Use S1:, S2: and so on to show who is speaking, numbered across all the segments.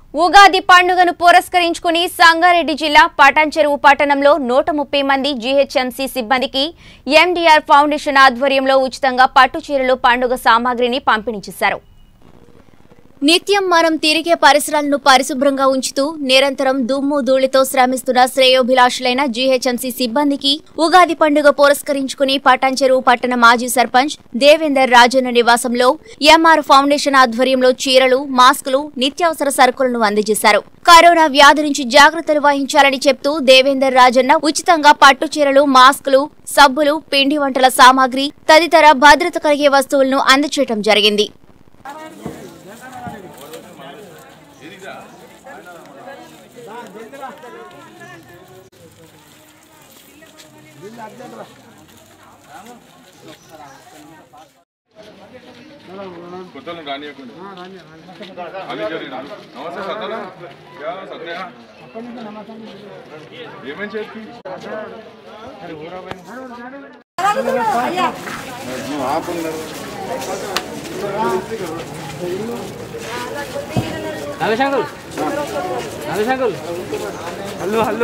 S1: ఉగాది పండుగను పురస్కరించుకుని సంగారెడ్డి జిల్లా పటాన్చెరువు పట్టణంలో నూట ముప్పై మంది జీహెచ్ఎంసీ సిబ్బందికి ఎండీఆర్ ఫౌండేషన్ ఆధ్వర్యంలో ఉచితంగా పట్టు చీరలు పండుగ సామాగ్రిని పంపిణీ చేశారు నిత్యం మనం తిరిగే పరిసరాలను పరిశుభ్రంగా ఉంచుతూ నిరంతరం దుమ్ము ధూళితో శ్రమిస్తున్న శ్రేయోభిలాషులైన జీహెచ్ఎంసీ సిబ్బందికి ఉగాది పండుగ పురస్కరించుకుని పటాన్చెరువు పట్టణ మాజీ సర్పంచ్ దేవేందర్ రాజన్న నివాసంలో ఎంఆర్ ఫౌండేషన్ ఆధ్వర్యంలో చీరలు మాస్కులు నిత్యావసర సరుకులను అందజేశారు కరోనా వ్యాధి నుంచి జాగ్రత్తలు వహించాలని చెప్తూ దేవేందర్ రాజన్న ఉచితంగా పట్టు చీరలు మాస్కులు సబ్బులు పిండి వంటల సామాగ్రి తదితర భద్రత కలిగే వస్తువులను అందజేయడం జరిగింది
S2: కొత్తలు రానియకుండా అన్ని జరిగినారు నమస్తే సత్యనా యా సత్య ఏమేం చేతి
S3: నల్లశంకుల్ నల్లశంకుల్ హల్లు హల్లు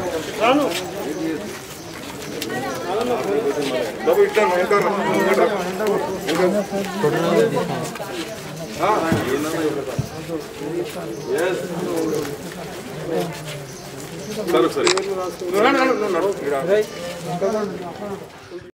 S2: డబ్బు ఇట్లా ఉంటారు సరే సరే